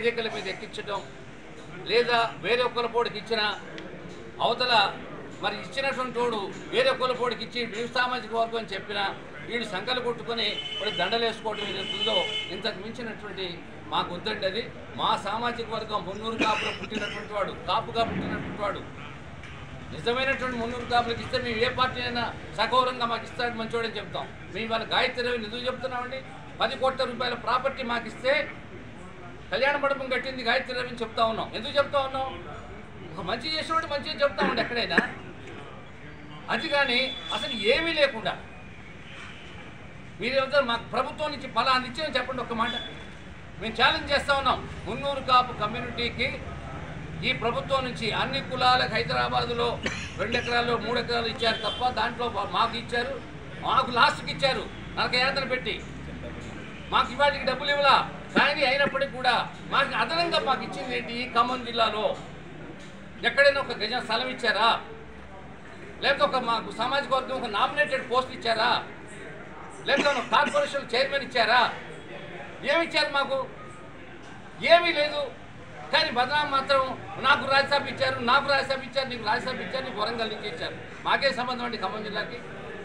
వేదికల మీద ఎక్కించడం లేదా వేరే ఒక్కల పోడికి ఇచ్చిన అవతల మరి ఇచ్చినటువంటి వాడు వేరే ఒక్కల పోడికి ఇచ్చి వీడు సామాజిక వర్గం అని చెప్పిన వీడు సంకలు కొట్టుకొని వాడు దండలు వేసుకోవడం ఏదైతే ఉందో ఇంతకు మించినటువంటి మాకు వద్దండి అది మా సామాజిక వర్గం మున్నూరు కాపులో పుట్టినటువంటి వాడు కాపుగా పుట్టినటువంటి వాడు నిజమైనటువంటి మున్నూరు కాపులకు ఇస్తే మేము ఏ పార్టీ అయినా సగౌరవంగా మాకు ఇస్తాడు మంచోడని చెప్తాం మేము వాళ్ళ గాయత్రి రవి ఎందుకు చెప్తున్నామండి పది కోట్ల రూపాయల ప్రాపర్టీ మాకు ఇస్తే కళ్యాణ మండపం కట్టింది గాయత్రి రవి అని చెప్తా ఉన్నాం ఎందుకు చెప్తా ఉన్నాం ఒక మంచి చేసినోడు మంచిగా చెప్తా ఉండే ఎక్కడైనా అది కానీ అసలు ఏమీ లేకుండా మీరేమంటారు మాకు ప్రభుత్వం నుంచి ఫలాన్ని ఇచ్చామని చెప్పండి ఒక్క మాట మేము ఛాలెంజ్ చేస్తా ఉన్నాం మున్నూరు కాపు కమ్యూనిటీకి ఈ ప్రభుత్వం నుంచి అన్ని కులాలకు హైదరాబాదులో రెండు ఎకరాలు మూడు ఎకరాలు ఇచ్చారు తప్ప దాంట్లో మాకు ఇచ్చారు మాకు లాస్ట్కి ఇచ్చారు నరక యాత్ర పెట్టి మాకు ఇవాటికి డబ్బులు ఇవ్వలా కానీ అయినప్పటికీ కూడా మాకు అదనంగా మాకు ఇచ్చింది ఏంటి ఈ ఖమ్మం జిల్లాలో ఎక్కడైనా ఒక గజం స్థలం ఇచ్చారా లేకపోతే ఒక మాకు సామాజిక వర్గం ఒక నామినేటెడ్ పోస్ట్ ఇచ్చారా లేకపోతే ఒక కార్పొరేషన్ చైర్మన్ ఇచ్చారా ఏమి ఇచ్చారు మాకు ఏమీ లేదు కానీ బదనాం మాత్రం నాకు రాజ్యసభ ఇచ్చారు నాకు రాజ్యసభ ఇచ్చారు నీకు రాజ్యసభ ఇచ్చారు నీకు వరంగల్ నుంచి ఇచ్చారు మాకే సంబంధం అండి ఖమ్మం జిల్లాకి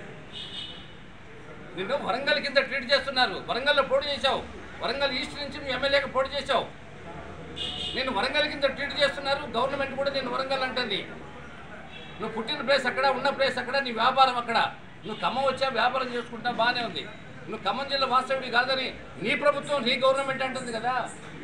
నిన్ను వరంగల్ కింద ట్రీట్ చేస్తున్నారు వరంగల్లో పోటీ చేశావు వరంగల్ ఈస్ట్ నుంచి నువ్వు ఎమ్మెల్యేగా పోటీ చేశావు నేను వరంగల్ కింద ట్రీట్ చేస్తున్నారు గవర్నమెంట్ కూడా నేను వరంగల్ అంటుంది నువ్వు పుట్టిన ప్లేస్ అక్కడ ఉన్న ప్లేస్ అక్కడ నీ వ్యాపారం అక్కడ నువ్వు ఖమ్మం వచ్చా వ్యాపారం చేసుకుంటా బాగానే ఉంది నువ్వు ఖమ్మం జిల్లా వాస్తవుడి కాదని నీ ప్రభుత్వం నీ గవర్నమెంట్ అంటుంది కదా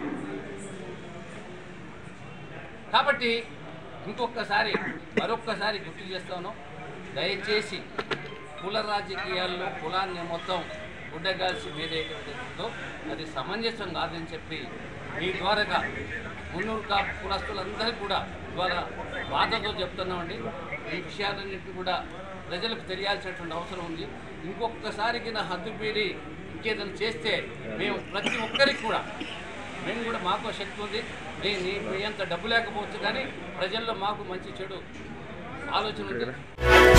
కాబట్టి ఇంకొకసారి మరొక్కసారి గుర్తు చేస్తాను దయచేసి కుల రాజకీయాల్లో కులాన్ని మొత్తం గుడ్డగాల్సి మీదేదో అది సమంజసం కాదని చెప్పి మీ ద్వారాగా మున్నూరు కాపు కులస్తులందరికీ కూడా ఇవాళ బాధతో చెప్తున్నామండి ఈ విషయాలన్నింటినీ కూడా ప్రజలకు తెలియాల్సినటువంటి అవసరం ఉంది ఇంకొకసారికి నా హద్దు మీరి ఇంకేదైనా చేస్తే మేము ప్రతి ఒక్కరికి కూడా మేము కూడా మాకు శక్తి ఉంది మీ నీ- మీ అంత డబ్బు లేకపోవచ్చు కానీ ప్రజల్లో మాకు మంచి చెడు ఆలోచన ఉంది